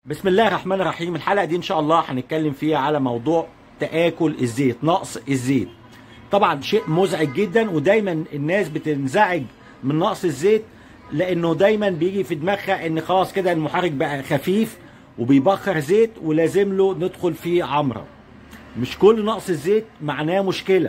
بسم الله الرحمن الرحيم الحلقه دي ان شاء الله هنتكلم فيها على موضوع تآكل الزيت نقص الزيت طبعا شيء مزعج جدا ودايما الناس بتنزعج من نقص الزيت لانه دايما بيجي في دماغها ان خلاص كده المحرك بقى خفيف وبيبخر زيت ولازم له ندخل فيه عمره مش كل نقص الزيت معناه مشكله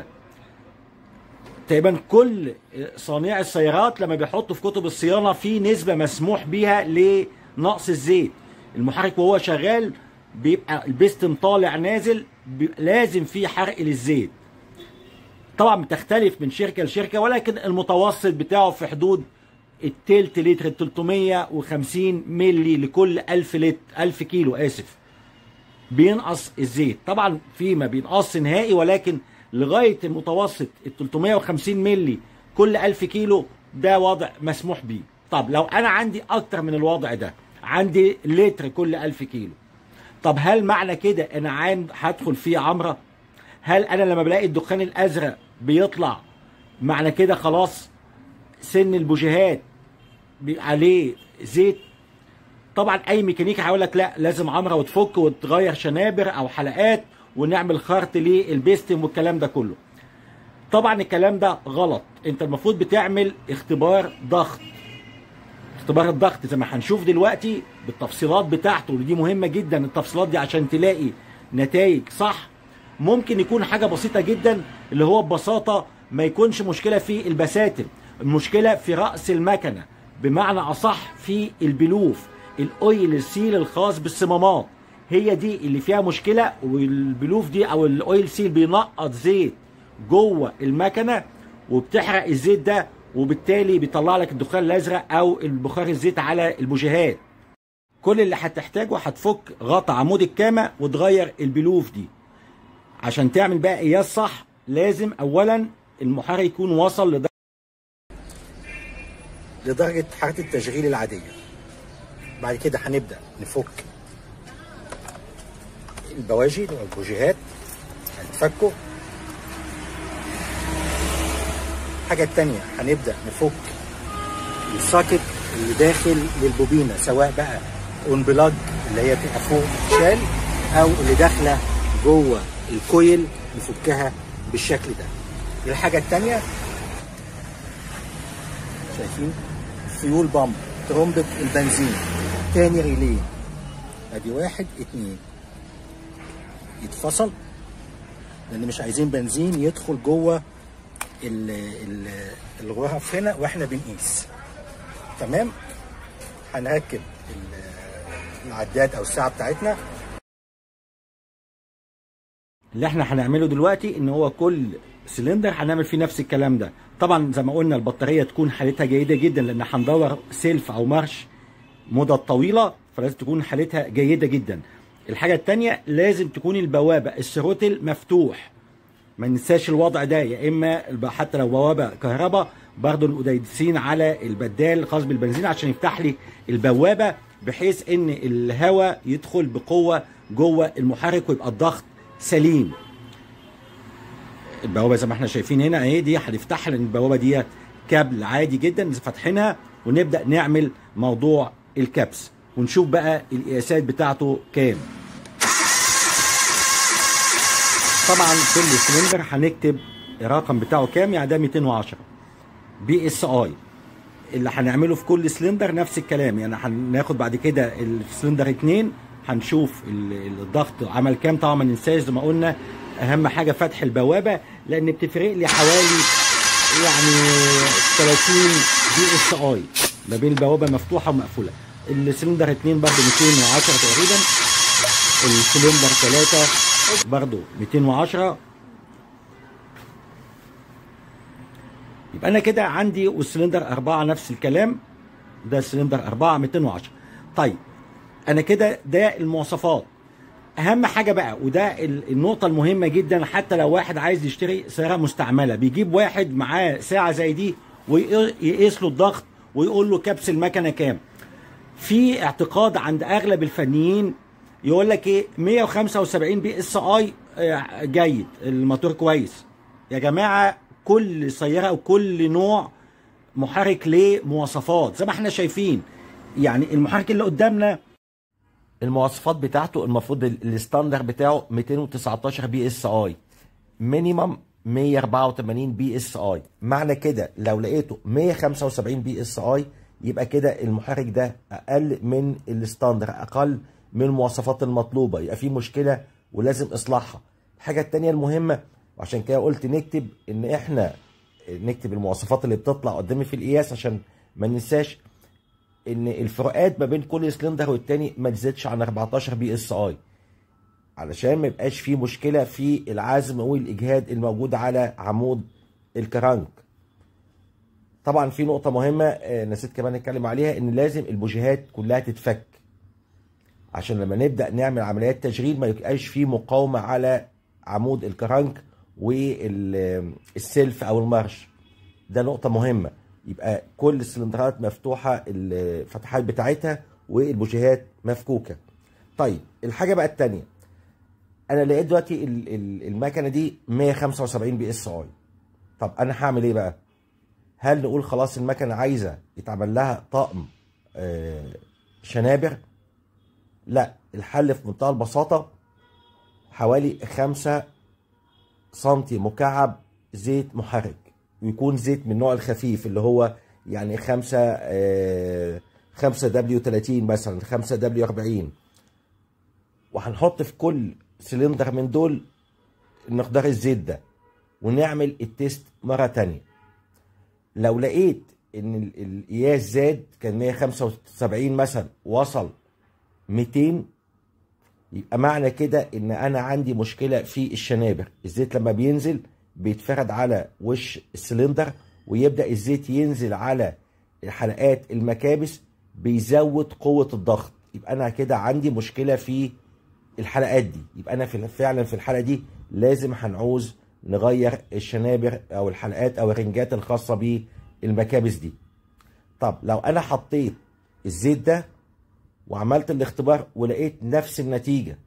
تقريبا كل صانع السيارات لما بيحطوا في كتب الصيانه في نسبه مسموح بيها لنقص الزيت المحرك وهو شغال بيبقى البستم طالع نازل لازم في حرق للزيت طبعا بتختلف من شركه لشركه ولكن المتوسط بتاعه في حدود التلت لتر 350 ملي لكل 1000 لتر 1000 كيلو اسف بينقص الزيت طبعا في ما بينقص نهائي ولكن لغايه المتوسط ال 350 ملي كل 1000 كيلو ده وضع مسموح بيه طب لو انا عندي اكتر من الوضع ده عندي لتر كل 1000 كيلو طب هل معنى كده انا عام هدخل فيه عمره هل انا لما بلاقي الدخان الازرق بيطلع معنى كده خلاص سن البوجيهات عليه زيت طبعا اي ميكانيكي هيقول لك لا لازم عمره وتفك وتغير شنابر او حلقات ونعمل خرط للبيستم والكلام ده كله طبعا الكلام ده غلط انت المفروض بتعمل اختبار ضغط اختبار الضغط زي ما هنشوف دلوقتي بالتفصيلات بتاعته ودي مهمه جدا التفصيلات دي عشان تلاقي نتائج صح ممكن يكون حاجه بسيطه جدا اللي هو ببساطه ما يكونش مشكله في البساتم المشكله في راس المكنه بمعنى اصح في البلوف الاويل السيل الخاص بالصمامات هي دي اللي فيها مشكله والبلوف دي او الاويل سيل بينقط زيت جوه المكنه وبتحرق الزيت ده وبالتالي بيطلع لك الدخان الازرق او البخار الزيت على البوجيهات كل اللي هتحتاجه هتفك غطا عمود الكامه وتغير البلوف دي عشان تعمل بقى قياس صح لازم اولا المحرك يكون وصل لدرجه لدرجه حراره التشغيل العاديه بعد كده هنبدا نفك البواجي او البوجيهات هنفكه الحاجة التانية هنبدأ نفك الساكت اللي داخل للبوبينة سواء بقى اون بلاج اللي هي تبقى فوق شال او اللي داخلة جوه الكويل نفكها بالشكل ده الحاجة التانية شايفين فيول بامب ترمبة البنزين تاني ريليه ادي واحد اتنين يتفصل لان مش عايزين بنزين يدخل جوه الغرف هنا واحنا بنقيس تمام هنركب العداد او الساعه بتاعتنا اللي احنا هنعمله دلوقتي ان هو كل سلندر هنعمل فيه نفس الكلام ده طبعا زي ما قلنا البطاريه تكون حالتها جيده جدا لان هندور سيلف او مارش مدة طويله فلازم تكون حالتها جيده جدا الحاجه الثانيه لازم تكون البوابه السروتل مفتوح ما ننساش الوضع ده يا اما حتى لو بوابه كهرباء برضه القديسين على البدال الخاص بالبنزين عشان يفتح لي البوابه بحيث ان الهواء يدخل بقوه جوه المحرك ويبقى الضغط سليم البوابه زي ما احنا شايفين هنا اهي دي هنفتحها لان البوابه دي كابل عادي جدا فاتحينها ونبدا نعمل موضوع الكبس ونشوف بقى القياسات بتاعته كام طبعا كل سلندر هنكتب الرقم بتاعه كام يعني ده 210 بي اس اي اللي هنعمله في كل سلندر نفس الكلام يعني هناخد بعد كده السلندر 2 هنشوف الضغط عمل كام طبعا ما ننساش زي ما قلنا اهم حاجه فتح البوابه لان بتفرق لي حوالي يعني 30 بي اس اي ما بين البوابه مفتوحه ومقفوله السلندر 2 برضه 210 تقريبا السلندر 3 برضو 210 يبقى انا كده عندي والسلندر 4 نفس الكلام ده السلندر 4 210 طيب انا كده ده المواصفات اهم حاجه بقى وده النقطه المهمه جدا حتى لو واحد عايز يشتري سياره مستعمله بيجيب واحد معاه ساعه زي دي ويقيس له الضغط ويقول له كبس المكنه كام في اعتقاد عند اغلب الفنيين يقول لك ايه 175 بي اس اي جيد الموتور كويس يا جماعه كل سياره او كل نوع محرك ليه مواصفات زي ما احنا شايفين يعني المحرك اللي قدامنا المواصفات بتاعته المفروض ال- الستاندر بتاعه 219 بي اس اي مينيمم 184 بي اس اي معنى كده لو لقيته 175 بي اس اي يبقى كده المحرك ده اقل من الستاندر اقل من المواصفات المطلوبه يبقى في مشكله ولازم اصلاحها الحاجه التانية المهمه وعشان كده قلت نكتب ان احنا نكتب المواصفات اللي بتطلع قدامي في القياس عشان ما ننساش ان الفروقات ما بين كل سلندر والتاني ما تزيدش عن 14 بي اس اي علشان ما يبقاش في مشكله في العزم والاجهاد الموجود على عمود الكرنك طبعا في نقطه مهمه آه، نسيت كمان نتكلم عليها ان لازم البوجيهات كلها تتفك عشان لما نبدا نعمل عمليات تشغيل ما يبقاش في مقاومه على عمود الكرنك والسلف او المارش ده نقطة مهمة يبقى كل السلندرات مفتوحة الفتحات بتاعتها والبوجيهات مفكوكة طيب الحاجة بقى التانية انا لقيت دلوقتي ال- ال- المكنة دي 175 بي اس اي طب انا هعمل ايه بقى هل نقول خلاص المكنة عايزة يتعمل لها طقم آه، شنابر لا الحل في منتهى البساطة حوالي خمسة سنتي مكعب زيت محرك ويكون زيت من النوع الخفيف اللي هو يعني خمسة آه، خمسة دبليو 30 مثلا خمسة دبليو 40 وهنحط في كل سلندر من دول مقدار الزيت ده ونعمل التيست مرة تانية لو لقيت ان ال- القياس زاد كان 175 مثلا وصل 200 يبقى معنى كده ان انا عندي مشكله في الشنابر الزيت لما بينزل بيتفرد على وش السلندر ويبدا الزيت ينزل على حلقات المكابس بيزود قوه الضغط يبقى انا كده عندي مشكله في الحلقات دي يبقى انا في فعلا في الحلقه دي لازم هنعوز نغير الشنابر او الحلقات او الرنجات الخاصه بالمكابس دي طب لو انا حطيت الزيت ده وعملت الاختبار ولقيت نفس النتيجة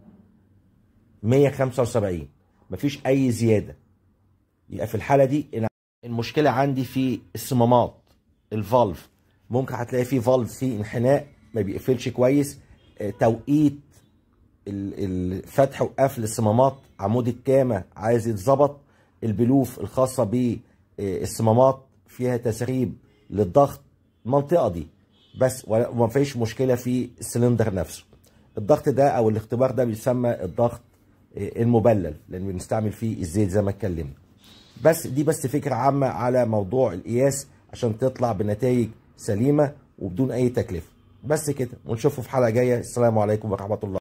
175 مفيش أي زيادة يبقى في الحالة دي إن المشكلة عندي في الصمامات الفالف ممكن هتلاقي فيه فالف فيه انحناء ما بيقفلش كويس آه، توقيت ال- ال- فتح وقفل الصمامات عمود الكامة عايز يتظبط البلوف الخاصة بالصمامات فيها تسريب للضغط المنطقة دي بس ولا- وما فيش مشكلة في السلندر نفسه الضغط ده او الاختبار ده بيسمى الضغط آه، المبلل لان بنستعمل فيه الزيت زي ما اتكلمنا بس دي بس فكرة عامة على موضوع القياس عشان تطلع بنتائج سليمة وبدون اي تكلفة بس كده ونشوفه في حلقة جاية السلام عليكم ورحمة الله